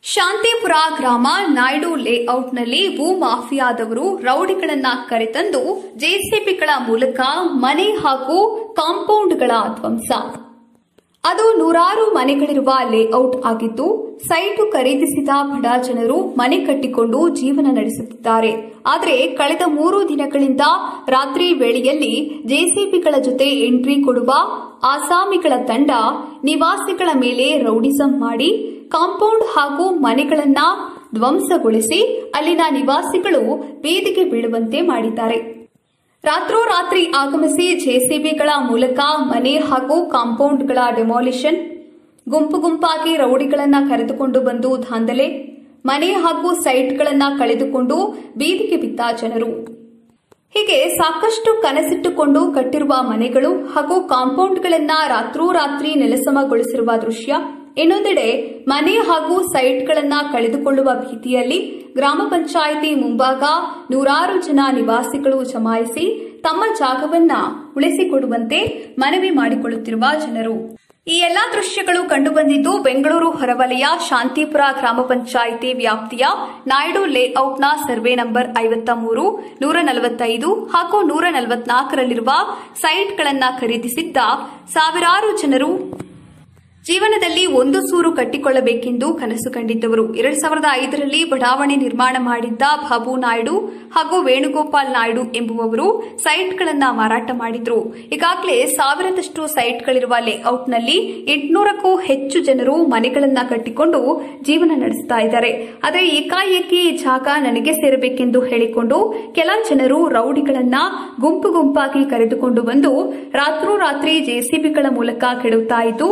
ಶಾಂತಿಪುರ ಗ್ರಾಮ ನಾಯ್ಡು ಲೇಔಟ್ನಲ್ಲಿ ಭೂ ಮಾಫಿಯಾದವರು ರೌಡಿಗಳನ್ನ ಕರೆತಂದು ಜೆಸಿಬಿಗಳ ಮೂಲಕ ಮನೆ ಹಾಗೂ ಕಾಂಪೌಂಡ್ಗಳ ಧ್ವಂಸ ಅದು ನೂರಾರು ಮನೆಗಳಿರುವ ಲೇಔಟ್ ಆಗಿದ್ದು ಸೈಟು ಖರೀದಿಸಿದ ಬಡ ಜನರು ಮನೆ ಕಟ್ಟಿಕೊಂಡು ಜೀವನ ನಡೆಸುತ್ತಿದ್ದಾರೆ ಆದರೆ ಕಳೆದ ಮೂರು ದಿನಗಳಿಂದ ರಾತ್ರಿ ವೇಳೆಯಲ್ಲಿ ಜೆಸಿಬಿಗಳ ಜೊತೆ ಎಂಟ್ರಿ ಕೊಡುವ ಆಸಾಮಿಗಳ ತಂಡ ನಿವಾಸಿಗಳ ಮೇಲೆ ರೌಡಿಸಂ ಮಾಡಿ ಕಾಂಪೌಂಡ್ ಹಾಗೂ ಮನೆಗಳನ್ನ ಧ್ವಂಸಗೊಳಿಸಿ ಅಲ್ಲಿನ ನಿವಾಸಿಗಳು ಬೀದಿಗೆ ಬೀಳುವಂತೆ ಮಾಡಿದ್ದಾರೆ ರಾತ್ರೋರಾತ್ರಿ ಆಗಮಿಸಿ ಜೆಸಿಬಿಗಳ ಮೂಲಕ ಮನೆ ಹಾಗೂ ಕಾಂಪೌಂಡ್ಗಳ ಡೆಮಾಲಿಷನ್ ಗುಂಪು ಗುಂಪಾಗಿ ರೌಡಿಗಳನ್ನ ಕರೆದುಕೊಂಡು ಬಂದು ದಾಂಧಲೆ ಮನೆ ಹಾಗೂ ಸೈಟ್ಗಳನ್ನ ಕಳೆದುಕೊಂಡು ಬೀದಿಗೆ ಬಿದ್ದ ಜನರು ಹೀಗೆ ಸಾಕಷ್ಟು ಕನಸಿಟ್ಟುಕೊಂಡು ಕಟ್ಟಿರುವ ಮನೆಗಳು ಹಾಗೂ ಕಾಂಪೌಂಡ್ಗಳನ್ನ ರಾತ್ರೋರಾತ್ರಿ ನೆಲಸಮಗೊಳಿಸಿರುವ ದೃಶ್ಯ ಇನ್ನೊಂದೆಡೆ ಮನೆ ಹಾಗೂ ಸೈಟ್ಗಳನ್ನ ಕಳೆದುಕೊಳ್ಳುವ ಭೀತಿಯಲ್ಲಿ ಗ್ರಾಮ ಪಂಚಾಯಿತಿ ಮುಂಭಾಗ ನೂರಾರು ಜನ ನಿವಾಸಿಗಳು ಜಮಾಯಿಸಿ ತಮ್ಮ ಜಾಗವನ್ನ ಉಳಿಸಿಕೊಡುವಂತೆ ಮನವಿ ಮಾಡಿಕೊಳ್ಳುತ್ತಿರುವ ಜನರು ಈ ಎಲ್ಲಾ ದೃಶ್ಯಗಳು ಕಂಡುಬಂದಿದ್ದು ಬೆಂಗಳೂರು ಹೊರವಲಯ ಶಾಂತಿಪುರ ಗ್ರಾಮ ಪಂಚಾಯಿತಿ ವ್ಯಾಪ್ತಿಯ ನಾಯ್ಡು ಲೇಔಟ್ನ ಸರ್ವೆ ನಂಬರ್ ಐವತ್ತ ಮೂರು ನೂರ ನಲವತ್ತೈದು ಹಾಗೂ ನೂರ ನಲವತ್ನಾಲ್ಕರಲ್ಲಿರುವ ಸೈಟ್ಗಳನ್ನು ಖರೀದಿಸಿದ್ದ ಸಾವಿರಾರು ಜನರು ಜೀವನದಲ್ಲಿ ಒಂದು ಸೂರು ಕಟ್ಟಿಕೊಳ್ಳಬೇಕೆಂದು ಕನಸು ಕಂಡಿದ್ದವರು ಎರಡ್ ಸಾವಿರದ ಐದರಲ್ಲಿ ಬಡಾವಣೆ ನಿರ್ಮಾಣ ಮಾಡಿದ್ದ ಬಾಬು ನಾಯ್ಡು ಹಾಗೂ ವೇಣುಗೋಪಾಲ್ ನಾಯ್ಡು ಎಂಬುವವರು ಸೈಟ್ಗಳನ್ನು ಮಾರಾಟ ಮಾಡಿದ್ರು ಈಗಾಗಲೇ ಸಾವಿರದಷ್ಟು ಸೈಟ್ಗಳಿರುವ ಲೇಔಟ್ನಲ್ಲಿ ಎಂಟುನೂರಕ್ಕೂ ಹೆಚ್ಚು ಜನರು ಮನೆಗಳನ್ನ ಕಟ್ಟಿಕೊಂಡು ಜೀವನ ನಡೆಸುತ್ತಾ ಇದ್ದಾರೆ ಆದರೆ ಏಕಾಏಕಿ ಈ ಜಾಗ ನನಗೆ ಸೇರಬೇಕೆಂದು ಹೇಳಿಕೊಂಡು ಕೆಲ ಜನರು ರೌಡಿಗಳನ್ನ ಗುಂಪು ಗುಂಪಾಗಿ ಕರೆದುಕೊಂಡು ಬಂದು ರಾತ್ರೋರಾತ್ರಿ ಜೆಸಿಬಿಗಳ ಮೂಲಕ ಕೆಡುತ್ತಾ ಇದ್ದು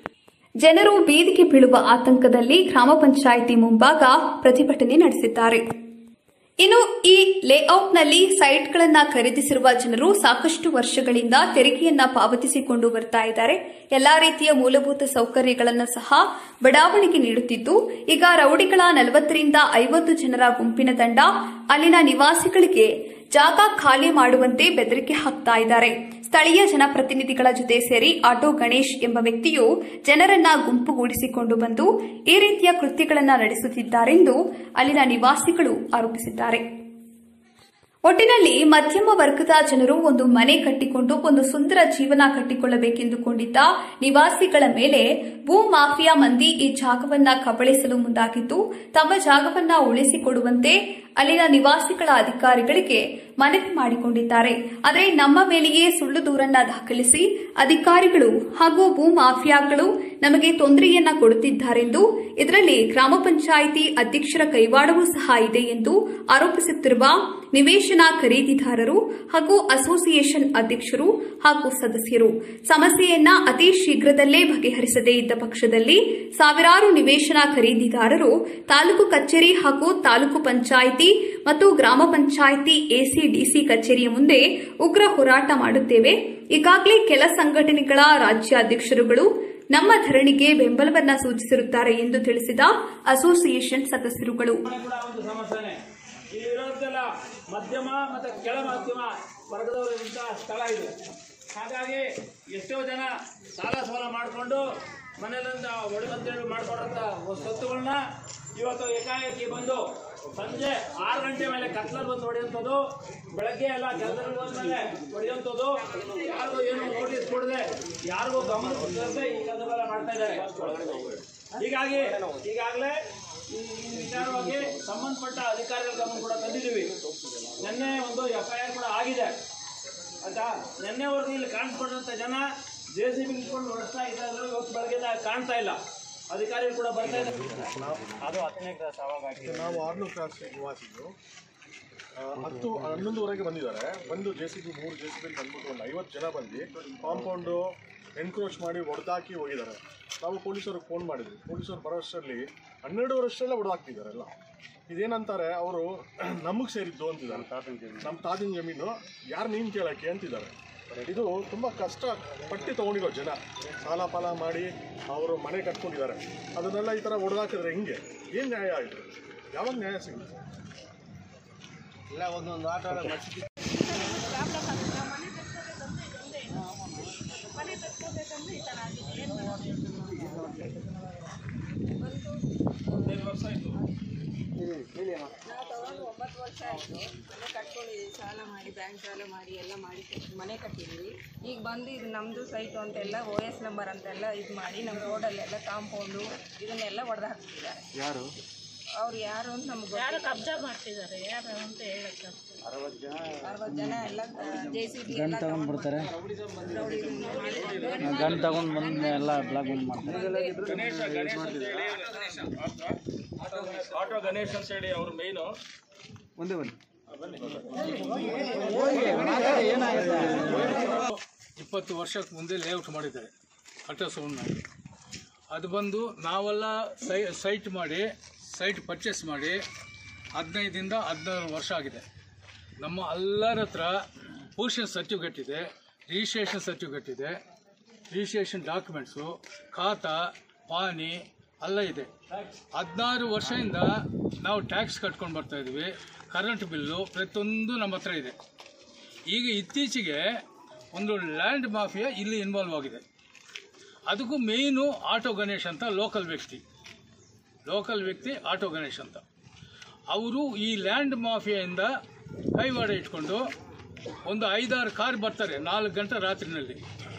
ಜನರು ಬೀದಿಗೆ ಬೀಳುವ ಆತಂಕದಲ್ಲಿ ಗ್ರಾಮ ಪಂಚಾಯಿತಿ ಮುಂಭಾಗ ಪ್ರತಿಭಟನೆ ನಡೆಸಿದ್ದಾರೆ ಇನ್ನು ಈ ಲೇಔಟ್ನಲ್ಲಿ ಸೈಟ್ಗಳನ್ನ ಖರೀದಿಸಿರುವ ಜನರು ಸಾಕಷ್ಟು ವರ್ಷಗಳಿಂದ ತೆರಿಗೆಯನ್ನ ಪಾವತಿಸಿಕೊಂಡು ಬರ್ತಾ ಇದ್ದಾರೆ ಎಲ್ಲಾ ರೀತಿಯ ಮೂಲಭೂತ ಸೌಕರ್ಯಗಳನ್ನು ಸಹ ಬಡಾವಣೆಗೆ ನೀಡುತ್ತಿದ್ದು ಈಗ ರೌಡಿಗಳ ನಲವತ್ತರಿಂದ ಐವತ್ತು ಜನರ ಗುಂಪಿನ ತಂಡ ಅಲ್ಲಿನ ನಿವಾಸಿಗಳಿಗೆ ಜಾಗ ಖಾಲಿ ಮಾಡುವಂತೆ ಬೆದರಿಕೆ ಹಾಕ್ತಾ ಇದ್ದಾರೆ ಸ್ಥಳೀಯ ಜನಪ್ರತಿನಿಧಿಗಳ ಜೊತೆ ಸೇರಿ ಆಟೋ ಗಣೇಶ್ ಎಂಬ ವ್ಯಕ್ತಿಯು ಜನರನ್ನ ಗುಂಪುಗೂಡಿಸಿಕೊಂಡು ಬಂದು ಈ ರೀತಿಯ ಕೃತ್ಯಗಳನ್ನು ನಡೆಸುತ್ತಿದ್ದಾರೆಂದು ಅಲ್ಲಿನ ನಿವಾಸಿಗಳು ಆರೋಪಿಸಿದ್ದಾರೆ ಒಟ್ಟಿನಲ್ಲಿ ಮಧ್ಯಮ ವರ್ಗದ ಜನರು ಒಂದು ಮನೆ ಕಟ್ಟಿಕೊಂಡು ಒಂದು ಸುಂದರ ಜೀವನ ಕಟ್ಟಿಕೊಳ್ಳಬೇಕೆಂದುಕೊಂಡಿದ್ದ ನಿವಾಸಿಗಳ ಮೇಲೆ ಭೂ ಮಾಫಿಯಾ ಮಂದಿ ಈ ಜಾಗವನ್ನ ಕಬಳಿಸಲು ಮುಂದಾಗಿದ್ದು ತಮ್ಮ ಜಾಗವನ್ನ ಉಳಿಸಿಕೊಡುವಂತೆ ಅಲ್ಲಿನ ನಿವಾಸಿಗಳ ಅಧಿಕಾರಿಗಳಿಗೆ ಮನವಿ ಮಾಡಿಕೊಂಡಿದ್ದಾರೆ ಆದರೆ ನಮ್ಮ ಮೇಲೆಯೇ ಸುಳ್ಳು ದೂರನ್ನ ದಾಖಲಿಸಿ ಅಧಿಕಾರಿಗಳು ಹಾಗೂ ಭೂ ಮಾಫಿಯಾಗಳು ನಮಗೆ ತೊಂದರೆಯನ್ನ ಕೊಡುತ್ತಿದ್ದಾರೆಂದು ಇದರಲ್ಲಿ ಗ್ರಾಮ ಪಂಚಾಯಿತಿ ಅಧ್ಯಕ್ಷರ ಕೈವಾಡವೂ ಸಹ ಇದೆ ಎಂದು ಆರೋಪಿಸುತ್ತಿರುವ ನಿವೇಶನ ಖರೀದಿದಾರರು ಹಾಗೂ ಅಸೋಸಿಯೇಷನ್ ಅಧ್ಯಕ್ಷರು ಹಾಗೂ ಸದಸ್ಯರು ಸಮಸ್ಯೆಯನ್ನ ಅತಿ ಶೀಘ್ರದಲ್ಲೇ ಬಗೆಹರಿಸದೇ ಇದ್ದ ಪಕ್ಷದಲ್ಲಿ ಸಾವಿರಾರು ನಿವೇಶನ ಖರೀದಿದಾರರು ತಾಲೂಕು ಕಚೇರಿ ಹಾಗೂ ತಾಲೂಕು ಪಂಚಾಯಿತಿ ಮತ್ತು ಗ್ರಾಮ ಪಂಚಾಯಿತಿ ಎಸಿಡಿಸಿ ಕಚೇರಿಯ ಮುಂದೆ ಉಗ್ರ ಹೋರಾಟ ಮಾಡುತ್ತೇವೆ ಈಗಾಗಲೇ ಕೆಲ ಸಂಘಟನೆಗಳ ರಾಜ್ಯಾಧ್ಯಕ್ಷರುಗಳು ನಮ್ಮ ಧರಣಿಗೆ ಬೆಂಬಲವನ್ನ ಸೂಚಿಸಿರುತ್ತಾರೆ ಎಂದು ತಿಳಿಸಿದ ಅಸೋಸಿಯೇಷನ್ ಸದಸ್ಯರುಗಳು ಕೂಡ ಒಂದು ಸಮಸ್ಯೆನೆ ಇಲ್ಲಿ ಇರೋದೆಲ್ಲ ಮಧ್ಯಮ ಮತ್ತು ಕೆಳ ಮಧ್ಯಮ ವರ್ಗದವರಿಗಿಂತ ಸ್ಥಳ ಇದು ಹಾಗಾಗಿ ಎಷ್ಟೋ ಜನ ಸಾಲ ಸೋಲ ಮಾಡಿಕೊಂಡು ಮನೆಯಲ್ಲಿಂದ ಒಳಗಂತೇಳಿ ಮಾಡ್ಕೊಡೋಂಥ ಸೊತ್ತುಗಳನ್ನ ಇವತ್ತು ಏಕಾಏಕಿ ಬಂದು ಸಂಜೆ ಆರು ಗಂಟೆ ಮೇಲೆ ಕತ್ಲಲ್ಲಿ ಬಂದು ಹೊಡೆಯುವಂಥದ್ದು ಬೆಳಗ್ಗೆ ಎಲ್ಲ ಕೆಲಸಗಳು ಬಂದಮೇಲೆ ಹೊಡೆಯುವಂಥದ್ದು ಯಾರಿಗೂ ಏನು ನೋಟಿಸ್ ಕೊಡದೆ ಯಾರಿಗೂ ಗಮನ ತರದೆ ಈ ಕೆಲಸಗಳೆಲ್ಲ ಮಾಡ್ತಾ ಇದ್ದಾರೆ ಹೀಗಾಗಿ ಈಗಾಗಲೇ ಈ ಈ ವಿಚಾರವಾಗಿ ಸಂಬಂಧಪಟ್ಟ ಅಧಿಕಾರಿಗಳ ಗಮನ ಕೂಡ ತಂದಿದ್ದೀವಿ ನಿನ್ನೆ ಒಂದು ಎಫ್ ಐ ಆರ್ ಕೂಡ ಆಗಿದೆ ಆಯ್ತಾ ನಿನ್ನೆವರೆಗೂ ಇಲ್ಲಿ ಕಾಣಿಸ್ಕೊಂಡಂಥ ಜನ ಜೆ ಸಿ ಬಿ ಇಟ್ಕೊಂಡು ಹೊರಡ್ತಾ ಇದ್ದಾರೆ ಇವತ್ತು ಬೆಳಗ್ಗೆ ಕಾಣ್ತಾ ಇಲ್ಲ ಅಧಿಕಾರಿಗಳು ಕೂಡ ಬರ್ತಾ ಇದ್ದಾರೆ ನಾವು ಆರ್ನೂರು ಕ್ರಾಸ್ ನಿವಾಸಿಗಳು ಆ, ಹತ್ತು ಹನ್ನೊಂದುವರೆಗೆ ಬಂದಿದ್ದಾರೆ ಬಂದು ಜೆ ಸಿ ಬಿ ಮೂರು ಜೆ ಸಿ ಬಿ ಬಂದ್ಬಿಟ್ಟು ಒಂದು ಐವತ್ತು ಜನ ಬಂದು ಕಾಂಪೌಂಡು ಎನ್ಕ್ರೋಚ್ ಮಾಡಿ ಹೊಡೆದಾಕಿ ಹೋಗಿದ್ದಾರೆ ನಾವು ಪೊಲೀಸರಿಗೆ ಫೋನ್ ಮಾಡಿದ್ವಿ ಪೊಲೀಸರು ಬರೋಷ್ಟರಲ್ಲಿ ಹನ್ನೆರಡು ವರ್ಷದಲ್ಲೇ ಹೊಡೆದಾಕ್ತಿದ್ದಾರೆ ಎಲ್ಲ ಇದೇನಂತಾರೆ ಅವರು ನಮಗೆ ಸೇರಿದ್ದು ಅಂತಿದ್ದಾರೆ ನಮ್ಮ ತಾತಿನ ಜಮೀನು ಯಾರು ನೀನು ಕೇಳೋಕ್ಕೆ ಅಂತಿದ್ದಾರೆ ಇದು ತುಂಬ ಕಷ್ಟ ಪಟ್ಟಿ ತೊಗೊಂಡಿರೋ ಜನ ಸಾಲ ಪಾಲ ಮಾಡಿ ಅವರು ಮನೆ ಕಟ್ಕೊಂಡಿದ್ದಾರೆ ಅದನ್ನೆಲ್ಲ ಈ ಥರ ಹೊಡೆದಾಕಿದ್ರೆ ಹೆಂಗೆ ಏನು ನ್ಯಾಯ ಆಯಿತು ಯಾವಾಗ ನ್ಯಾಯ ಸಿಗುತ್ತೆ ಇಲ್ಲ ಒಂದೊಂದು ಆಟ ಆಡೋ ಮಸ್ತಿ ಹದಿನೈದು ವರ್ಷ ಮನೆ ಕಟ್ಕೊಂಡಿದ್ದೀವಿ ಸಾಲ ಮಾಡಿ ಬ್ಯಾಂಕ್ ಸಾಲ ಮಾಡಿ ಎಲ್ಲ ಮಾಡಿ ಕಟ್- ಮನೆ ಕಟ್ಟಿದ್ದೀವಿ ಈಗ ಬಂದು ಇದು ನಮ್ಮದು ಸೈಟು ಅಂತೆಲ್ಲ ಓ ಎಸ್ ನಂಬರ್ ಅಂತೆಲ್ಲ ಇದು ಮಾಡಿ ನಮ್ಮ ರೋಡಲ್ಲೆಲ್ಲ ಕಾಂಪೌಂಡು ಇದನ್ನೆಲ್ಲ ಹೊಡೆದು ಹಾಕ್ತಿದ್ದಾರೆ ಯಾರು ಅವ್ರು ಯಾರು ಅಂತ ನಮ್ಗೆ ಯಾರು ಕಬ್ಜಾ ಮಾಡ್ತಿದ್ದಾರೆ ಯಾರು ಅಂತ ಹೇಳಕ್ಕೆ ಅರವತ್ತು ಜನ ಎಲ್ಲ ಜೆ ಸಿ ಬಿ ಎಲ್ಲ ಬರ್ತಾರೆ ರೌಡಿ ಮಾಡಿ ಗನ್ ತಗೊಂಡ್ ಬಂದು ಎಲ್ಲ ಬ್ಲಾಕ್ ಬಂದ್ ಮಾಡ್ತಾರೆ ಗಣೇಶ ಗಣೇಶ್ ಅಂತ ಹೇಳಿ ಆಟೋ ಗಣೇಶ್ ಅಂತ ಹೇಳಿ ಅವ್ರ ಮೇಯ್ನು ಒಂದೇ ಬನ್ನಿ ಇಪ್ಪತ್ತು ವರ್ಷಕ್ಕೆ ಮುಂದೆ ಲೇಔಟ್ ಮಾಡಿದ್ದಾರೆ ಕಟ್ಟಸವನ್ನಾಗಿ ಅದು ಬಂದು ನಾವೆಲ್ಲ ಸೈ ಸೈಟ್ ಮಾಡಿ ಸೈಟ್ ಪರ್ಚೇಸ್ ಮಾಡಿ ಹದಿನೈದಿಂದ ಹದಿನಾರು ವರ್ಷ ಆಗಿದೆ ನಮ್ಮ ಎಲ್ಲರ ಹತ್ರ ಪೊಸಿಷನ್ ಸರ್ಟಿಫಿಕೇಟ್ ಇದೆ ರಿಜಿಸ್ಟ್ರೇಷನ್ ಸರ್ಟಿಫಿಕೇಟ್ ಇದೆ ರಿಜಿಸ್ಟ್ರೇಷನ್ ಡಾಕ್ಯುಮೆಂಟ್ಸು ಖಾತಾ ಪಾನಿ ಎಲ್ಲ ಇದೆ ಹದಿನಾರು ವರ್ಷದಿಂದ ನಾವು ಟ್ಯಾಕ್ಸ್ ಕಟ್ಕೊಂಡು ಬರ್ತಾ ಇದ್ದೀವಿ ಕರೆಂಟ್ ಬಿಲ್ಲು ಪ್ರತಿಯೊಂದು ನಮ್ಮ ಹತ್ರ ಇದೆ ಈಗ ಇತ್ತೀಚೆಗೆ ಒಂದು ಲ್ಯಾಂಡ್ ಮಾಫಿಯಾ ಇಲ್ಲಿ ಇನ್ವಾಲ್ವ್ ಆಗಿದೆ ಅದಕ್ಕೂ ಮೇಯ್ನು ಆಟೋ ಗಣೇಶ್ ಅಂತ ಲೋಕಲ್ ವ್ಯಕ್ತಿ ಲೋಕಲ್ ವ್ಯಕ್ತಿ ಆಟೋ ಗಣೇಶ್ ಅಂತ ಅವರು ಈ ಲ್ಯಾಂಡ್ ಮಾಫಿಯಾಯಿಂದ ಕೈವಾಡ ಇಟ್ಕೊಂಡು ಒಂದು ಐದಾರು ಕಾರ್ ಬರ್ತಾರೆ ನಾಲ್ಕು ಗಂಟೆ ರಾತ್ರಿನಲ್ಲಿ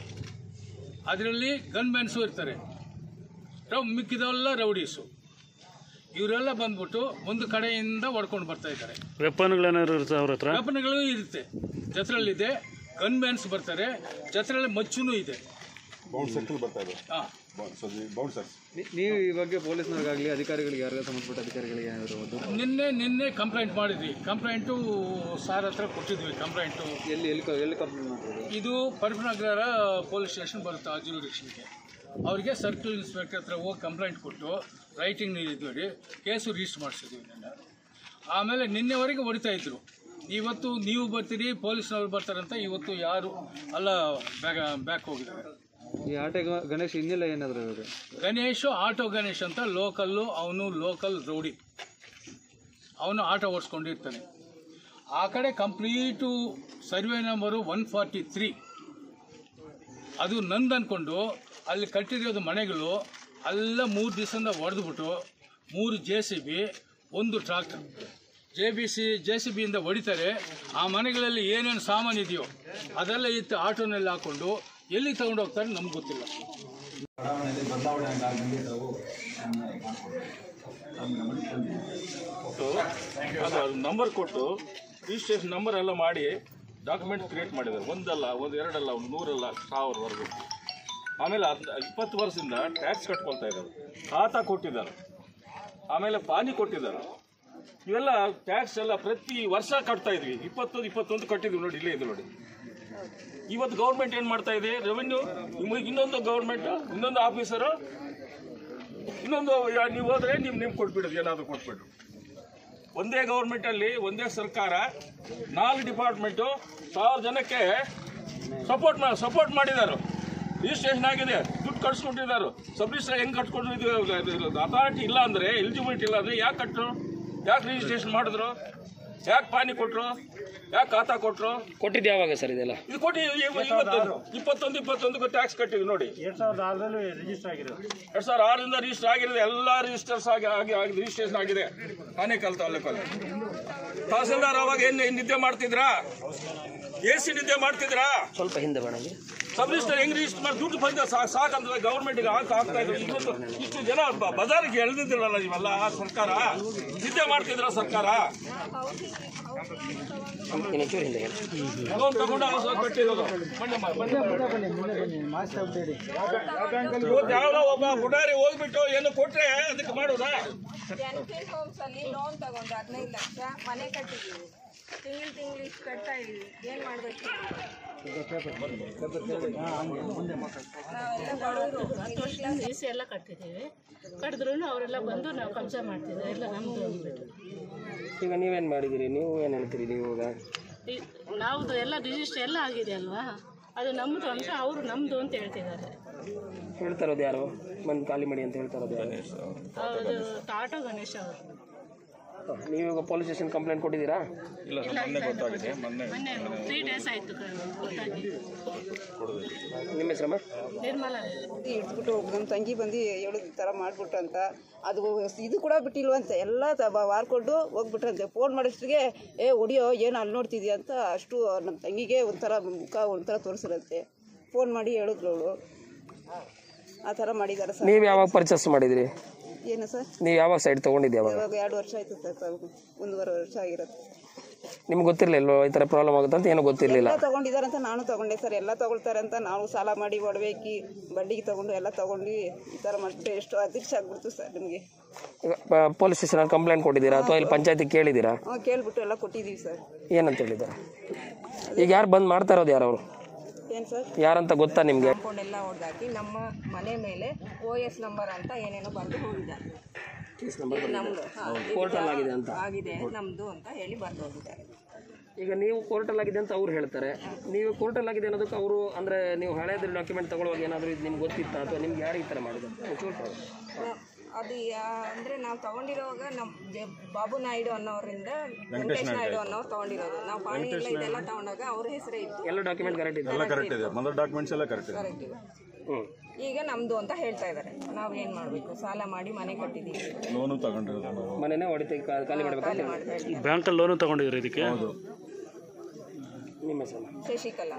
ಅದರಲ್ಲಿ ಗನ್ಮ್ಯಾನ್ಸು ಇರ್ತಾರೆ ರವ್ ಮಿಕ್ಕಿದವೆಲ್ಲ ರೌಡೀಸು ಇವರೆಲ್ಲ ಬಂದ್ಬಿಟ್ಟು ಒಂದು ಕಡೆಯಿಂದ ಹೊಡ್ಕೊಂಡು ಬರ್ತಾ ಇದ್ದಾರೆ ವೆಪನ್ಗಳೇನಾದ್ರು ಇರ್ತದೆ ಅವ್ರ ಹತ್ರ ವೆಪನ್ಗಳು ಇರುತ್ತೆ ಜೊತೆಯಲ್ಲಿದೆ ಗನ್ಮ್ಯಾನ್ಸ್ ಬರ್ತಾರೆ ಜೊತೆಯಲ್ಲಿ ಮಚ್ಚುನೂ ಇದೆ ಬೌಂಡ್ ಸರ್ಕಲ್ ಬರ್ತಾ ಇದೆ ಹಾಂ ಬೌನ್ಸರ್ಸ್ ನೀವು ಈ ಬಗ್ಗೆ ಪೊಲೀಸ್ನವ್ರಿಗಾಗಲಿ ಅಧಿಕಾರಿಗಳಿಗೆ ಯಾರಿಗೂ ಸಂಬಂಧಪಟ್ಟ ಅಧಿಕಾರಿಗಳಿಗೆ ಏನಾದ್ರು ಒಂದು ನಿನ್ನೆ ನಿನ್ನೆ ಕಂಪ್ಲೇಂಟ್ ಮಾಡಿದ್ವಿ ಕಂಪ್ಲೇಂಟು ಸಾರ್ ಹತ್ರ ಕೊಟ್ಟಿದ್ವಿ ಕಂಪ್ಲೇಂಟು ಎಲ್ಲಿ ಎಲ್ಲಿ ಕ- ಎಲ್ಲಿ ಕಂಪ್ಲೇಂಟ್ ಮಾಡ್ತೀರಿ ಇದು ಪರಪನಗರ ಪೊಲೀಸ್ ಸ್ಟೇಷನ್ ಬರುತ್ತೆ ಆ ಜುರಿಡಿಕ್ಷನ್ಗೆ ಅವರಿಗೆ ಸರ್ಕಲ್ ಇನ್ಸ್ಪೆಕ್ಟರ್ ಹತ್ರ ಹೋಗಿ ಕಂಪ್ಲೇಂಟ್ ಕೊಟ್ಟು ರೈಟಿಂಗ್ ನೀಡಿದ್ವಿ ಕೇಸು ರಿಜಿಸ್ಟರ್ ಮಾಡಿಸಿದ್ವಿ ನಿನ್ನೆ ಆಮೇಲೆ ನಿನ್ನೆವರೆಗೆ ಹೊಡಿತಾ ಇದ್ರು ಇವತ್ತು ನೀವು ಬರ್ತೀರಿ ಪೊಲೀಸ್ನವ್ರು ಬರ್ತಾರಂತ ಇವತ್ತು ಯಾರು ಅಲ್ಲ ಬ್ಯಾಕ್ ಬ್ಯಾಕ್ ಹೋಗಿದ್ದಾರೆ ಈ ಆಟೆ ಗ- ಗಣೇಶ್ ಇನ್ನೆಲ್ಲ ಏನಾದ್ರು ಇವಾಗ ಗಣೇಶ್ ಆಟೋ ಗಣೇಶ್ ಅಂತ ಲೋಕಲ್ಲು ಅವನು ಲೋಕಲ್ ರೌಡಿ ಅವನು ಆಟೋ ಓಡಿಸ್ಕೊಂಡಿರ್ತಾನೆ ಆ ಕಡೆ complete survey number one forty three ಅದು ನಂದು ಅಂದ್ಕೊಂಡು ಅಲ್ಲಿ ಕಟ್ಟಿರೋದು ಮನೆಗಳು ಎಲ್ಲ ಮೂರು ದಿವಸದಿಂದ ಹೊಡೆದ್ಬಿಟ್ಟು ಮೂರು ಜೆ ಸಿ ಬಿ ಒಂದು tractor J B C J C ಬಿಯಿಂದ ಹೊಡಿತಾರೆ ಆ ಮನೆಗಳಲ್ಲಿ ಏನೇನು ಸಾಮಾನು ಇದೆಯೋ ಅದೆಲ್ಲ ಇತ್ತು ಆಟೋನಲ್ಲಿ ಹಾಕ್ಕೊಂಡು ಎಲ್ಲಿ ತಗೊಂಡು ಹೋಗ್ತಾರೆ ನಮ್ಗೆ ಗೊತ್ತಿಲ್ಲ ಅದು ನಂಬರ್ ಕೊಟ್ಟು ರಿಜಿಸ್ಟ್ರೇಷನ್ ನಂಬರ್ ಎಲ್ಲ ಮಾಡಿ ಡಾಕ್ಯುಮೆಂಟ್ ಕ್ರಿಯೇಟ್ ಮಾಡಿದ್ದಾರೆ ಒಂದಲ್ಲ ಒಂದು ಎರಡಲ್ಲ ಒಂದು ನೂರಲ್ಲ ಸಾವಿರವರೆಗೂ ಆಮೇಲೆ ಹದ್ ಇಪ್ಪತ್ತು ವರ್ಷದಿಂದ ಟ್ಯಾಕ್ಸ್ ಕಟ್ಕೊಳ್ತಾ ಇದ್ದಾರೆ ಖಾತಾ ಕೊಟ್ಟಿದ್ದಾರೆ ಆಮೇಲೆ ಪಾನಿ ಕೊಟ್ಟಿದ್ದಾರೆ ಇವೆಲ್ಲ ಟ್ಯಾಕ್ಸ್ ಎಲ್ಲ ಪ್ರತಿ ವರ್ಷ ಕಟ್ತಾ ಇದ್ವಿ ಇಪ್ಪತ್ತೊಂದು ಇಪ್ಪತ್ತೊಂದು ಕಟ್ಟಿದ್ವಿ ನೋಡಿ ಇಲ್ಲೇ ಇದೆ ನೋಡಿ ಇವತ್ತು ಗೌರ್ಮೆಂಟ್ ಏನು ಮಾಡ್ತಾ ಇದೆ ರೆವೆನ್ಯೂ ನಿಮಗೆ ಇನ್ನೊಂದು ಗೌರ್ಮೆಂಟ್ ಇನ್ನೊಂದು ಆಫೀಸರು ಇನ್ನೊಂದು ಯಾ- ನೀವು ಹೋದ್ರೆ ನೀವು ನಿಮ್ಗೆ ಕೊಟ್ಬಿಡೋದು ಏನಾದರೂ ಕೊಟ್ಬಿಟ್ಟು ಒಂದೇ ಗೌರ್ಮೆಂಟಲ್ಲಿ ಒಂದೇ ಸರ್ಕಾರ ನಾಲ್ಕು ಡಿಪಾರ್ಟ್ಮೆಂಟು ಸಾವಿರ ಜನಕ್ಕೆ ಸಪೋರ್ಟ್ ಮಾ ಸಪೋರ್ಟ್ ಮಾಡಿದ್ದಾರೆ ರಿಜಿಸ್ಟ್ರೇಷನ್ ಆಗಿದೆ ದುಡ್ಡು ಕಟ್ಸ್ಕೊಂಡಿದ್ದಾರೆ ಸಬ್ ರಿಜಿಸ್ಟರ್ ಹೆಂಗೆ ಕಟ್ಕೊಂಡು ಅಥಾರಿಟಿ ಇಲ್ಲ ಅಂದರೆ ಎಲಿಜಿಬಿಲಿಟಿ ಇಲ್ಲ ಅಂದರೆ ಯಾಕೆ ಕಟ್ಟರು ಯಾಕೆ ರಿಜಿಸ್ಟ್ರೇಷನ್ ಮಾಡಿದ್ರು ಯಾಕೆ ಪಾನಿ ಕೊಟ್ಟರು ಯಾಕೆ ಖಾತಾ ಕೊಟ್ಟರು ಕೊಟ್ಟಿದ್ದು ಯಾವಾಗ ಸರ್ ಇದೆಲ್ಲ ಇದು ಕೊಟ್ಟು ಇವತ್ತು ಇಪ್ಪತ್ತೊಂದು ಇಪ್ಪತ್ತೊಂದು ಟ್ಯಾಕ್ಸ್ ಕಟ್ಟಿದ್ವಿ ನೋಡಿ ಎರಡ್ ಸಾವಿರದ ಆರರಲ್ಲಿ ರಿಜಿಸ್ಟರ್ ಆಗಿರೋದು ಎರಡ್ ಸಾವಿರದ ಆರರಿಂದ ರಿಜಿಸ್ಟರ್ ಆಗಿರೋದು ಎಲ್ಲ ರಿಜಿಸ್ಟರ್ಸ್ ಆಗಿ ಆಗಿ ಆಗಿ ರಿಜಿಸ್ಟ್ರೇಷನ್ ಆಗಿದೆ ಆನೇಕಲ್ ತಾಲೂಕಲ್ಲಿ ತಹಸೀಲ್ದಾರ್ ಅವಾಗ ಏನು ನಿದ್ದೆ ಮಾಡ್ತಿದ್ರಾ ಎ ಸಿ ನಿದ್ದೆ ಮಾಡ್ತಿದ್ರಾ ಸ್ವಲ್ಪ ಹಿಂದೆ ಬೇಡ ಸಬ್ ರಿಜಿಸ್ಟರ್ ಹೆಂಗ್ ರಿಜಿಸ್ಟರ್ ಮಾಡಿ ದುಡ್ಡು ಬಂದ ಸಾಕಂತ ಗೌರ್ಮೆಂಟ್ಗೆ ಹಾಕಿ ಹಾಕ್ತಾ ಇದ್ರು ಇವತ್ತು ಇಷ್ಟು ಜನ ಬ- ಬಜಾರಿಗೆ ಎಳೆದಿದ್ರಲ್ಲ ನೀವೆಲ್ಲ ಆ ಸರ್ಕಾರ ನಿದ್ದೆ ಮಾಡ್ತಿದ್ರ ಸರ್ಕಾರ ಇನ್ನೊಂಚೂರು ಹಿಂದೆ ಲೋನ್ ತಗೊಂಡು ಆ ಸ- ಕಟ್ಟಿರೋದು ಮೊನ್ನೆ ಮ- ಮೊನ್ನೆ ಇವತ್ತು ಯಾವ್ದೋ ಒಬ್ಬ ಪುಡಾರಿ ಹೋಗ್ಬಿಟ್ಟು ಏನು ಕೊಟ್ರೆ ಅದಕ್ಕೆ ಮಾಡೋದಾ ಜನತೆ ಹೋಮ್ಸ್ ಅಲ್ಲಿ ಲೋನ್ ತಗೊಂಡು ಹದಿನೈದು ಲಕ್ಷ ಮನೆ ಕಟ್ಟಿದ್ದೀವಿ ತಿಂಗಳು ತಿಂಗಳು ಇಷ್ಟು ಕಟ್ತಾ ಇದೀವಿ ಏನ್ ಮಾಡ್ಬೇಕು ನಾವೆಲ್ಲ ಬಡವರು ಹತ್ತು ವರ್ಷದಿಂದ ಡಿ ಸಿ ಎಲ್ಲ ಕಟ್ಟಿದ್ದೀವಿ ಕಟ್ಟಿದ್ರು ಅವರೆಲ್ಲ ಬಂದು ನಾವು ಕಬ್ಜಾ ಮಾಡ್ತಿದ್ದೆ ಎಲ್ಲ ನಮ್ಮದು ಅಂದ್ಬಿಟ್ಟು ಈಗ ನೀವೇನು ಮಾಡಿದ್ದೀರಿ ನೀವು ಏನು ಹೇಳ್ತೀರಿ ನೀವು ಈಗ ಈ- ನಾವ್ದು ಎಲ್ಲ ರಿಜಿಸ್ಟರ್ ಎಲ್ಲ ಆಗಿದೆ ಅಲ್ವಾ ಅದು ನಮ್ಮದು ಅಂತ ಅವರು ನಮ್ಮದು ಅಂತ ಹೇಳ್ತಿದ್ದಾರೆ ಹೇಳ್ತಾ ಇರೋದು ಯಾರು ಬಂದು ಖಾಲಿ ಮಾಡಿ ಅಂತ ಹೇಳ್ತಾ ಇರೋದು ಯಾರು ಅದು ಆಟೋ ಗಣೇಶ್ ಅವರು ನೀವು ಪೊಲೀಸ್ ಸ್ಟೇಷನ್ ಕಂಪ್ಲೇಂಟ್ ಕೊಟ್ಟಿದ್ದೀರಾ ಇಲ್ಲ ಸರ್ ಮೊನ್ನೆ ಗೊತ್ತಾಗಿದೆ ಮೊನ್ನೆ ಮೊನ್ನೆ ತ್ರೀ ಡೇಸ್ ಆಯಿತು ಗೊತ್ತಾಗಿ ನಿಮ್ಮ ಹೆಸರಮ್ಮ ನಿರ್ಮಲಾ ಇಟ್ಬಿಟ್ಟು ನಮ್ಮ ತಂಗಿ ಬಂದು ಹೇಳೋದು ಈ ಥರ ಮಾಡ್ಬಿಟ್ಟು ಅಂತ ಅದು ಇದು ಕೂಡ ಬಿಟ್ಟಿಲ್ವಂತೆ ಎಲ್ಲ ತ- ಬ- ವಾರ್ಕೊಂಡು ಹೋಗ್ಬಿಟ್ರಂತೆ ಫೋನ್ ಮಾಡಿಸ್ಟಿಗೆ ಏ ಹೊಡಿಯೋ ಏನು ಅಲ್ಲಿ ನೋಡ್ತಿದ್ಯಾ ಅಂತ ಅಷ್ಟು ನಮ್ಮ ತಂಗಿಗೆ ಒಂಥರ ಮುಖ ಒಂಥರ ತೋರಿಸಿರಂತೆ ಫೋನ್ ಮಾಡಿ ಹೇಳಿದ್ರು ಅವಳು ಆ ಥರ ಮಾಡಿದ್ದಾರೆ ಸರ್ ನೀವು ಯಾವಾಗ ಪರ್ಚೇಸ್ ಮಾಡಿದ್ರಿ ಏನು ಸರ್ ನೀವು ಯಾವಾಗ ಸೈಟ್ ತೊಗೊಂಡಿದ್ದು ಯಾವಾಗ ಇವಾಗ ಎರಡು ವರ್ಷ ಆಯ್ತು ಸರ್ ತ- ಒಂದೂವರೆ ವರ್ಷ ಆಗಿರುತ್ತೆ ನಿಮ್ಗೆ ಗೊತ್ತಿರಲಿಲ್ಲ ಈ ಥರ ಪ್ರಾಬ್ಲಮ್ ಆಗುತ್ತೆ ಅಂತ ಏನೂ ಗೊತ್ತಿರಲಿಲ್ಲ ಎಲ್ಲ ತಗೊಂಡಿದ್ದಾರೆ ಅಂತ ನಾನು ತಗೊಂಡೆ ಸರ್ ಎಲ್ಲ ತಗೊಳ್ತಾರೆ ಅಂತ ನಾವು ಸಾಲ ಮಾಡಿ ಒಡವೆಕ್ಕಿ ಬಡ್ಡಿಗೆ ತಗೊಂಡು ಎಲ್ಲ ತಗೊಂಡು ಈ ಥರ ಮಾಡಿಬಿಟ್ಟು ಎಷ್ಟು ಅತಿರ್ಷ ಆಗ್ಬಿಡ್ತು ಸರ್ ನಿಮಗೆ ಈಗ ಪೊಲೀಸ್ ಸ್ಟೇಷನಲ್ಲಿ ಕಂಪ್ಲೇಂಟ್ ಕೊಟ್ಟಿದ್ದೀರಾ ಅಥವಾ ಇಲ್ಲಿ ಪಂಚಾಯತಿ ಕೇಳಿದ್ದೀರಾ ಹ್ಞೂ ಕೇಳ್ಬಿಟ್ಟು ಎಲ್ಲ ಕೊಟ್ಟಿದ್ದೀವಿ ಸರ್ ಏನಂತ ಹೇಳಿದ್ದಾರೆ ಈಗ ಯಾರು ಬಂದ್ ಮಾಡ್ತಾ ಇರೋದು ಯಾರು ಅವರು ಏನು ಸರ್ ಯಾರಂತ ಗೊತ್ತಾ ನಿಮಗೆ ಕಾಂಪೌಂಡ್ ಎಲ್ಲ ಹೊಡೆದಾಕಿ ನಮ್ಮ ಮನೆ ಮೇಲೆ ಓ ಎಸ್ ನಂಬರ್ ಅಂತ ಏನೇನೋ ಬಂದು ಹೋಗಿದ್ದಾರೆ ಇದು ನಮ್ದು ಹಾ, ಇದು ಕೋರ್ಟಲ್ಲಿ ಆಗಿದೆ ಅಂತ ಆಗಿದೆ ನಮ್ದು ಅಂತ ಹೇಳಿ ಬಂದು ಹೋಗಿದ್ದಾರೆ ಈಗ ನೀವು ಕೋರ್ಟಲ್ಲಿ ಆಗಿದೆ ಅಂತ ಅವ್ರು ಹೇಳ್ತಾರೆ ನೀವು ಕೋರ್ಟಲ್ಲಿ ಆಗಿದೆ ಅನ್ನೋದಕ್ಕೆ ಅವರು ಅಂದರೆ ನೀವು ಹಳೇದ್ರ ಡಾಕ್ಯುಮೆಂಟ್ ತಗೊಳ್ಳುವಾಗ ಏನಾದರೂ ಇದು ನಿಮ್ಗೆ ಗೊತ್ತಿತ್ತಾ ಅಥವಾ ನಿಮ್ಗೆ ಯಾರು ಈ ಥರ ಮಾಡಿದ್ರು ಒಂಚೂರು ಹೇಳಿ. ನ- ಅದು ಯಾ- ಅಂದ್ರೆ ನಾವು ತಗೊಂಡಿರೋವಾಗ ನಮ್ಮ ಜೆ- ಬಾಬು ನಾಯ್ಡು ಅನ್ನೋರಿಂದ ವೆಂಕಟೇಶ್ ನಾಯ್ಡು ಅನ್ನೋರು ತಗೊಂಡಿರೋದು ನಾವು ಪಾಣಿ ಎಲ್ಲ ಇದೆಲ್ಲ ತಗೊಂಡಾಗ ಅವ್ರ ಹೆಸರೇ ಇತ್ತು ಎಲ್ಲ ಡಾಕ್ಯುಮೆಂಟ್ ಕರೆಕ್ಟ್ ಇದೆ ಎಲ್ಲ ಕರೆಕ್ಟ್ ಇದೆ ಮೊದಲ ಡಾಕ್ಯುಮೆಂಟ್ಸ್ ಎಲ್ಲ ಕರೆಕ್ಟ್ ಇದೆ ಕರೆಕ್ಟ್ ಇದೆ ಹ್ಞೂ ಈಗ ನಮ್ದು ಅಂತ ಹೇಳ್ತಾ ಇದ್ದಾರೆ ನಾವು ಏನ್ ಮಾಡ್ಬೇಕು ಸಾಲ ಮಾಡಿ ಮನೆ ಕಟ್ಟಿದೀವಿ ಲೋನು ತಗೊಂಡಿರೋದು ನಾವು ಮನೆನೇ ಹೊಡಿತ ಖಾಲಿ ಮಾಡಬೇಕು ಖಾಲಿ ಮಾಡ್ಬೇಕು ಬ್ಯಾಂಕಲ್ಲಿ ಲೋನು ತಗೊಂಡಿದ್ದೀರಿ ಇದಕ್ಕೆ ನಿಮ್ಮ ಹೆಸರು ಶಶಿಕಲಾ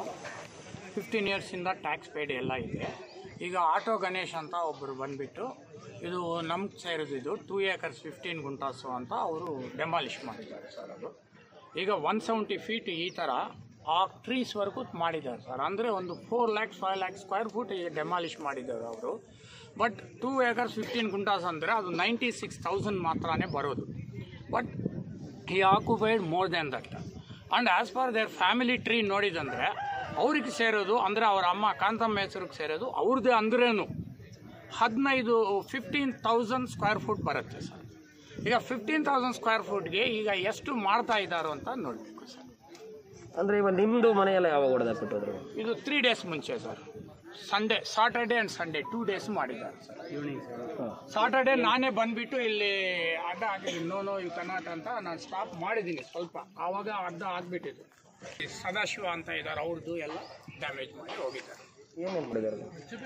ಫಿಫ್ಟೀನ್ ಇಯರ್ಸಿಂದ ಟ್ಯಾಕ್ಸ್ ಪೇಡ್ ಎಲ್ಲ ಇದೆ ಈಗ ಆಟೋ ಗಣೇಶ್ ಅಂತ ಒಬ್ಬರು ಬಂದುಬಿಟ್ಟು ಇದು ನಮ್ಗೆ ಸೇರಿದ್ದು ಇದು ಟೂ ಏಕರ್ಸ್ ಫಿಫ್ಟೀನ್ ಗುಂಟಾಸು ಅಂತ ಅವರು ಡೆಮಾಲಿಷ್ ಮಾಡಿದ್ದಾರೆ ಸರ್ ಅದು ಈಗ ಒನ್ ಸೆವೆಂಟಿ ಫೀಟ್ ಈ ಥರ ಆ ಟ್ರೀಸ್ವರೆಗೂ ಮಾಡಿದ್ದಾರೆ ಸರ್ ಅಂದರೆ ಒಂದು four lakhs five lakhs square foot demolish ಮಾಡಿದ್ದಾರೆ ಅವರು but two acres fifteen guntas ಅಂದರೆ ಅದು ನೈಂಟಿ ಸಿಕ್ಸ್ ತೌಸಂಡ್ ಮಾತ್ರನೇ ಬರೋದು ಬಟ್ ಈ occupied more than that and as per their family tree ನೋಡಿದಂದರೆ ಅವ್ರಿಗೆ ಸೇರೋದು ಅಂದರೆ ಅವ್ರ ಅಮ್ಮ ಕಾಂತಮ್ಮ ಹೆಸರಿಗೆ ಸೇರೋದು ಅವ್ರದ್ದೇ ಅಂದ್ರೇನು ಹದಿನೈದು ಫಿಫ್ಟೀನ್ ತೌಸಂಡ್ ಸ್ಕ್ವೇರ್ ಫುಟ್ ಬರುತ್ತೆ ಸರ್ ಈಗ ಫಿಫ್ಟೀನ್ ತೌಸಂಡ್ ಸ್ಕ್ವೇರ್ ಫುಟ್ಗೆ ಈಗ ಎಷ್ಟು ಮಾಡ್ತಾ ಇದ್ದಾರೋ ಅಂತ ನೋಡಬೇಕು ಸರ್ ಅಂದರೆ ಇವಾಗ ನಿಮ್ಮದು ಮನೆಯೆಲ್ಲ ಯಾವಾಗ ಹೊಡೆದಾಕ್ಬಿಟ್ಟು ಇದು ತ್ರೀ ಡೇಸ್ ಮುಂಚೆ sir Sunday Saturday and Sunday two days ಮಾಡಿದ್ದಾರೆ ಸರ್ ಈವ್ನಿಂಗ್ ಸಾಟರ್ಡೆ ನಾನೇ ಬಂದುಬಿಟ್ಟು ಇಲ್ಲಿ ಅಡ್ಡ ಆಗಿದ್ದೀನಿ ನೋ ನೋ ಯು ಕನಾಟ್ ಅಂತ ನಾನು ಸ್ಟಾಪ್ ಮಾಡಿದ್ದೀನಿ ಸ್ವಲ್ಪ ಆವಾಗ ಅಡ್ಡ ಆಗಿಬಿಟ್ಟಿದೆ ಸದಾಶಿವ ಅಂತ ಇದ್ದಾರೆ ಅವ್ರದ್ದು ಎಲ್ಲ ಡ್ಯಾಮೇಜ್ ಮಾಡಿ ಹೋಗಿದ್ದಾರೆ ಏನೇನು ಮಾಡಿದ್ದಾರೆ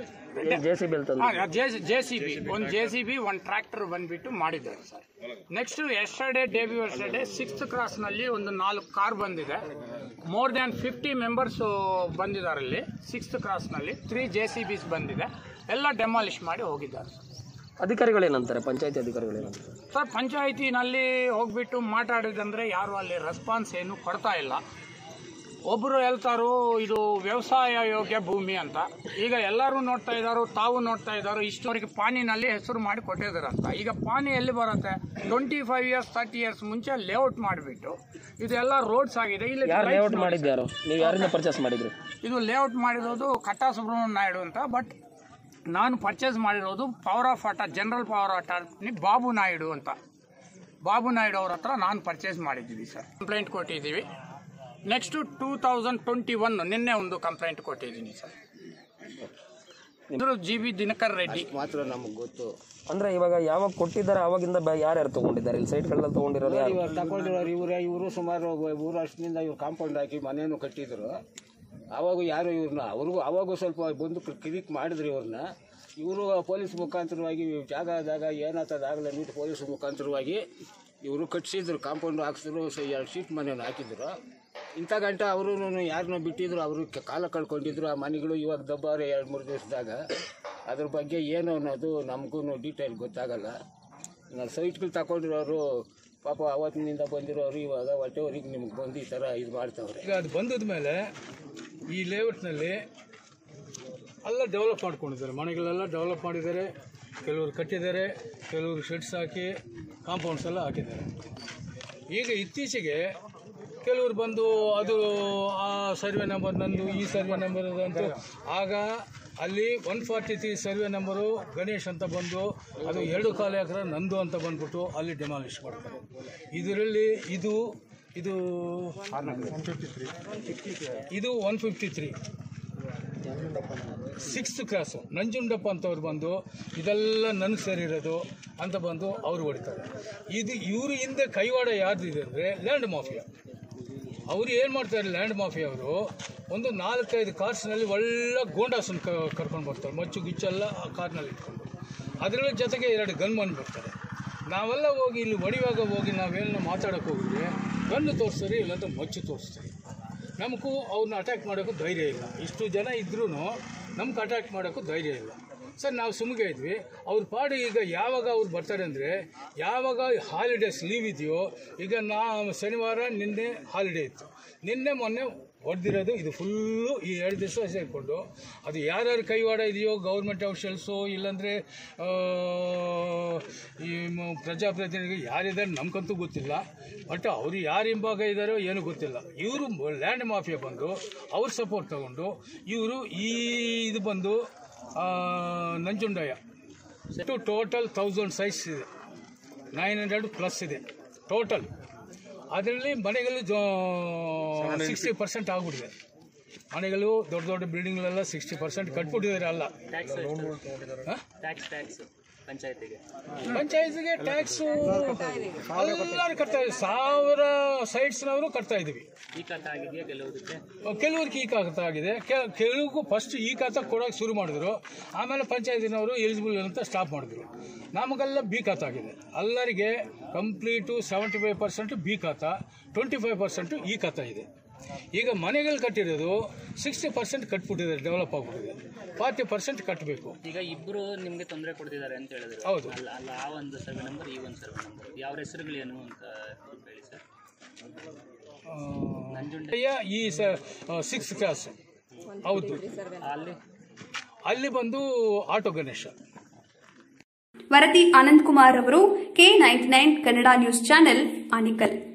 ಜೆ ಸಿ ಬಿ ತಂದು ಜೆ ಸಿ ಬಿ ಒಂದು ಜೆ ಸಿ ಬಿ ಒಂದು ಟ್ರ್ಯಾಕ್ಟರ್ ಬಂದ್ಬಿಟ್ಟು ಮಾಡಿದ್ದಾರೆ sir next yesterday day B yesterday sixth ಕ್ರಾಸ್ನಲ್ಲಿ ಒಂದು ನಾಲ್ಕು ಕಾರ್ ಬಂದಿದೆ ಮೋರ್ ದ್ಯಾನ್ ಫಿಫ್ಟಿ ಮೆಂಬರ್ಸು ಬಂದಿದ್ದಾರೆ ಇಲ್ಲಿ ಸಿಕ್ಸ್ತ್ ಕ್ರಾಸ್ನಲ್ಲಿ ತ್ರೀ ಜೆ ಸಿ ಬಿಸ್ ಬಂದಿದೆ ಎಲ್ಲ ಡೆಮಾಲಿಷ್ ಮಾಡಿ ಹೋಗಿದ್ದಾರೆ ಸರ್ ಅಧಿಕಾರಿಗಳೇನಂತಾರೆ ಪಂಚಾಯತಿ ಅಧಿಕಾರಿಗಳೇನಂತಾರೆ ಸರ್ ಪಂಚಾಯಿತಿನಲ್ಲಿ ಹೋಗ್ಬಿಟ್ಟು ಮಾತಾಡಿದಂದ್ರೆ ಯಾರು ಅಲ್ಲಿ ರೆಸ್ಪಾನ್ಸ್ ಏನು ಕೊಡ್ತಾ ಇಲ್ಲ ಒಬ್ಬರು ಹೇಳ್ತಾರು ಇದು ವ್ಯವಸಾಯ ಯೋಗ್ಯ ಭೂಮಿ ಅಂತ ಈಗ ಎಲ್ಲರೂ ನೋಡ್ತಾ ಇದ್ದಾರೋ ತಾವು ನೋಡ್ತಾ ಇದ್ದಾರೋ ಇಷ್ಟವರೆಗೆ ಪಾನಿನಲ್ಲಿ ಹೆಸರು ಮಾಡಿ ಕೊಟ್ಟಿದ್ದಾರಂತ ಈಗ ಪಾನಿ ಎಲ್ಲಿ ಬರುತ್ತೆ twenty five years thirty years ಮುಂಚೆ ಲೇಔಟ್ ಮಾಡಿಬಿಟ್ಟು ಇದೆಲ್ಲ ರೋಡ್ಸ್ ಆಗಿದೆ ಇಲ್ಲಿ ಯಾರು lights ಲೇಔಟ್ ನೋಡಿ. ಮಾಡಿದ್ಯಾರು ನೀವು ಯಾರಿಂದ ಪರ್ಚೇಸ್ ಮಾಡಿದ್ರಿ ಇದು ಲೇಔಟ್ ಮಾಡಿರೋದು ಕಟ್ಟಾ ಸುಬ್ರಹ್ಮಣ್ಯ ನಾಯ್ಡು ಅಂತ ಬಟ್ ನಾನು ಪರ್ಚೇಸ್ ಮಾಡಿರೋದು ಪವರ್ ಆಫ್ ಆಟ ಜನರಲ್ ಪವರ್ ಆಟ ಬಾಬು ನಾಯ್ಡು ಅಂತ ಬಾಬು ನಾಯ್ಡು ಅವ್ರ ಹತ್ರ ನಾನು ಪರ್ಚೇಸ್ ಮಾಡಿದ್ದೀವಿ ಸರ್ ಕಂಪ್ಲೇಂಟ್ ಕೊಟ್ಟಿದ್ದೀವಿ next two thousand twenty one ನಿನ್ನೆ ಒಂದು ಕಂಪ್ಲೇಂಟ್ ಕೊಟ್ಟಿದ್ದೀನಿ ಸರ್ ಇದ್ರು ಜಿ ಬಿ ದಿನಕರ್ ರೆಡ್ಡಿ ಮಾತ್ರ ನಮಗೆ ಗೊತ್ತು ಅಂದ್ರೆ ಇವಾಗ ಯಾವಾಗ ಕೊಟ್ಟಿದ್ದಾರೆ ಅವಾಗಿಂದ ಬ- ಯಾರ್ಯಾರು ತಗೊಂಡಿದ್ದಾರೆ ಇಲ್ಲಿ ಸೈಟ್ಗಳಲ್ಲಿ ತಗೊಂಡಿರೋರು ಯಾರು ಇವ್ರು ತಗೊಂಡಿರೋರು ಇವರೇ ಇವರು ಸುಮಾರು ಮೂರು ವರ್ಷದಿಂದ ಇವ್ರು ಕಾಂಪೌಂಡ್ ಹಾಕಿ ಮನೇನು ಕಟ್ಟಿದ್ರು ಆವಾಗ ಯಾರು ಇವ್ರನ್ನ ಅವ್ರಿಗೂ ಅವಾಗೂ ಸ್ವಲ್ಪ ಬಂದು ಕಿರಿಕ್ ಮಾಡಿದ್ರು ಇವ್ರನ್ನ ಇವರು ಪೊಲೀಸ್ ಮುಖಾಂತರವಾಗಿ ಜಾಗ ಜಾಗ ಏನಾಗ್ತದಾಗಲ್ಲ ನೀಟ್ ಪೊಲೀಸ್ ಮುಖಾಂತರವಾಗಿ ಇವರು ಕಟ್ಸಿದ್ರು ಕಾಂಪೌಂಡ್ ಹಾಕ್ಸಿದ್ರು ಸ ಎರಡು ಸೀಟ್ ಮನೇನು ಹಾಕಿದ್ರು ಇಂಥ ಗಂಟೆ ಅವರು ಯಾರನ್ನೋ ಬಿಟ್ಟಿದ್ರು ಅವರು ಕ- ಕಾಲ ಕಳ್ಕೊಂಡಿದ್ರು ಆ ಮನೆಗಳು ಇವಾಗ ದಬ್ಬಾರೆ ಎರಡು ಮೂರು ದಿವಸದಾಗ ಅದ್ರ ಬಗ್ಗೆ ಏನು ಅನ್ನೋದು ನಮಗೂ ಡೀಟೇಲ್ ಗೊತ್ತಾಗಲ್ಲ ನಾವು ಸೈಟ್ಗಳು ತಗೊಂಡಿರೋರು ಪಾಪ ಅವತ್ತಿನಿಂದ ಬಂದಿರೋರು ಇವಾಗ ಹೊಟ್ಟೆವರಿಗೆ ನಿಮ್ಗೆ ಬಂದು ಈ ಥರ ಇದು ಮಾಡ್ತಾವ್ರೆ ಈಗ ಅದು ಬಂದದ ಮೇಲೆ ಈ ಲೇಔಟ್ನಲ್ಲಿ ಎಲ್ಲ ಡೆವಲಪ್ ಮಾಡ್ಕೊಂಡಿದ್ದಾರೆ ಮನೆಗಳೆಲ್ಲ ಡೆವಲಪ್ ಮಾಡಿದ್ದಾರೆ ಕೆಲವರು ಕಟ್ಟಿದ್ದಾರೆ ಕೆಲವರು ಶೆಡ್ಸ್ ಹಾಕಿ ಕಾಂಪೌಂಡ್ಸ್ ಎಲ್ಲ ಹಾಕಿದ್ದಾರೆ ಈಗ ಇತ್ತೀಚೆಗೆ ಕೆಲವರು ಬಂದು ಅದು ಆ ಸರ್ವೆ ನಂಬರ್ ನಂದು ಈ ಸರ್ವೆ ನಂಬರ್ ಅಂತ ಆಗ ಅಲ್ಲಿ one forty three survey number Ganesh ಅಂತ ಬಂದು ಅದು ಎರಡು ಕಾಲು ಎಕರೆ ನಂದು ಅಂತ ಬಂದ್ಬಿಟ್ಟು ಅಲ್ಲಿ ಡೆಮಾಲಿಷ್ ಮಾಡ್ತಾರೆ ಇದರಲ್ಲಿ ಇದು ಇದು ಇದು one fifty three sixth class Nanjundappa ಅಂತವ್ರು ಬಂದು ಇದೆಲ್ಲ ನನಗೆ ಸೇರಿರೋದು ಅಂತ ಬಂದು ಅವ್ರು ಹೊಡಿತಾರೆ ಇದು ಇವರು ಹಿಂದೆ ಕೈವಾಡ ಯಾರ್ದಿದೆ ಅಂದರೆ ಲ್ಯಾಂಡ್ ಮಾಫಿಯಾ ಅವರು ಏನು ಮಾಡ್ತಾರೆ ಲ್ಯಾಂಡ್ ಮಾಫಿಯಾ ಅವರು ಒಂದು ನಾಲ್ಕೈದು ಕಾರ್ಸ್ನಲ್ಲಿ ಒಳ್ಳೆ ಗೋಂಡಾಸನ್ ಕರ್ಕೊಂಡು ಬರ್ತಾರೆ ಮಚ್ಚು ಗಿಚ್ಚೆಲ್ಲ ಆ ಕಾರ್ನಲ್ಲಿ ಇಟ್ಕೊಂಡು ಅದರಲ್ಲಿ ಜೊತೆಗೆ ಎರಡು ಗನ್ಮನ್ ಬರ್ತಾರೆ ನಾವೆಲ್ಲ ಹೋಗಿ ಇಲ್ಲಿ ಹೊಡಿವಾಗ ಹೋಗಿ ನಾವೇನೋ ಮಾತಾಡೋಕೆ ಹೋಗಿದ್ರೆ ಗನ್ನು ತೋರಿಸ್ತಾರೆ ಇಲ್ಲಾಂದ್ರೆ ಮಚ್ಚು ತೋರಿಸ್ತಾರೆ ನಮಗೂ ಅವ್ರನ್ನ ಅಟ್ಯಾಕ್ ಮಾಡೋಕ್ಕೂ ಧೈರ್ಯ ಇಲ್ಲ ಇಷ್ಟು ಜನ ಇದ್ರೂ ನಮ್ಗೆ ಅಟ್ಯಾಕ್ ಮಾಡೋಕ್ಕೂ ಧೈರ್ಯ ಇಲ್ಲ ಸರ್ ನಾವು ಸುಮ್ಗೆ ಇದ್ವಿ ಅವ್ರ ಪಾಡು ಈಗ ಯಾವಾಗ ಅವ್ರು ಬರ್ತಾರೆ ಅಂದರೆ ಯಾವಾಗ ಹಾಲಿಡೇಸ್ ಲೀವ್ ಇದೆಯೋ ಈಗ ನಾ ಶನಿವಾರ ನಿನ್ನೆ ಹಾಲಿಡೇ ಇತ್ತು ನಿನ್ನೆ ಮೊನ್ನೆ ಹೊಡೆದಿರೋದು ಇದು ಫುಲ್ಲು ಈ ಎರಡು ದಿವಸ ಸೇರಿಕೊಂಡು ಅದು ಯಾರ್ಯಾರು ಕೈವಾಡ ಇದೆಯೋ ಗೌರ್ಮೆಂಟ್ ಅಫಿಷಿಯಲ್ಸು ಇಲ್ಲಾಂದರೆ ಈ ಮ- ಪ್ರಜಾಪ್ರತಿನಿಧಿಗಳು ಯಾರಿದ್ದಾರೆ ನಮ್ಗಂತೂ ಗೊತ್ತಿಲ್ಲ ಬಟ್ ಅವರು ಯಾರು ಹಿಂಭಾಗ ಇದ್ದಾರೋ ಏನೂ ಗೊತ್ತಿಲ್ಲ ಇವರು ಲ್ಯಾಂಡ್ ಮಾಫಿಯಾ ಬಂದು ಅವ್ರ ಸಪೋರ್ಟ್ ತಗೊಂಡು ಇವರು ಈ ಇದು ಬಂದು ಆ, Nanjundaiah two total thousand size ಇದೆ ನೈನ್ ಹಂಡ್ರೆಡ್ ಪ್ಲಸ್ ಇದೆ ಟೋಟಲ್ ಅದರಲ್ಲಿ ಮನೆಗಳು ಸಿಕ್ಸ್ಟಿ ಪರ್ಸೆಂಟ್ ಆಗ್ಬಿಟ್ಟಿದೆ ಮನೆಗಳು ದೊಡ್ಡ ದೊಡ್ಡ ಬಿಲ್ಡಿಂಗ್ಗಳೆಲ್ಲ ಸಿಕ್ಸ್ಟಿ ಪರ್ಸೆಂಟ್ ಕಟ್ಬಿಟ್ಟಿದ್ದಾರೆ ಅಲ್ಲ ಹ? ಟ್ಯಾಕ್ಸ್ ಟ್ಯಾಕ್ಸ್ ಪಂಚಾಯತಿಗೆ ಪಂಚಾಯತ್ಗೆ ಟ್ಯಾಕ್ಸು ಎಲ್ಲರೂ ಕಟ್ತಾ ಇದ್ದೀವಿ ಸಾವಿರ ಸೈಟ್ಸ್ನವರು ಕಟ್ತಾ ಇದ್ದೀವಿ ಈ ಖಾತೆ ಆಗಿದೆಯಾ ಕೆಲವುದಕ್ಕೆ ಕೆಲವ್ರಿಗೆ ಈ ಖಾತ ಆಗಿದೆ ಕೆ- ಕೆಲವ್ರಿಗೂ ಫಸ್ಟ್ ಈ ಖಾತ ಕೊಡೋಕೆ ಶುರು ಮಾಡಿದ್ರು ಆಮೇಲೆ ಪಂಚಾಯತಿನವರು ಎಲಿಜಿಬಲ್ ಅಂತ ಸ್ಟಾಪ್ ಮಾಡಿದ್ರು ನಮಗೆಲ್ಲ ಬಿ ಖಾತ ಆಗಿದೆ ಎಲ್ಲರಿಗೆ complete seventy five percent B ಖಾತ ಟ್ವೆಂಟಿ ಫೈವ್ ಪರ್ಸೆಂಟು ಈ ಖಾತ ಇದೆ ಈಗ ಮನೆಗಳು ಕಟ್ಟಿರೋದು ಸಿಕ್ಸ್ಟಿ ಪರ್ಸೆಂಟ್ ಕಟ್ಬಿಟ್ಟಿದೆ ಡೆವಲಪ್ ಆಗ್ಬಿಟ್ಟಿದೆ ಫಾರ್ಟಿ ಪರ್ಸೆಂಟ್ ಕಟ್ಟಬೇಕು ಈಗ ಇಬ್ರು ನಿಮ್ಗೆ ತೊಂದರೆ ಕೊಡ್ತಿದ್ದಾರೆ ಅಂತ ಹೇಳಿದ್ರು ಹೌದು. ಅಲ್ಲ ಅಲ್ಲ ಆ ಒಂದು ಸರ್ವೆ ನಂಬರ್ ಈ ಒಂದು ಸರ್ವೆ ನಂಬರ್ ಯಾವ ಹೆಸರುಗಳೇನು ಅಂತ ಹೇಳಿ ಸರ್ ನಂಜುಂಡಯ್ಯ ಈ ಸಿಕ್ಸ್ ಕ್ಲಾಸ್ ಹೌದು ಅಲ್ಲಿ ಅಲ್ಲಿ ಬಂದು ಆಟೋ ಗಣೇಶ ವರದಿ ಅನಂತ್ ಕುಮಾರ್ ಅವರು K ninety nine Kannada news channel Anekal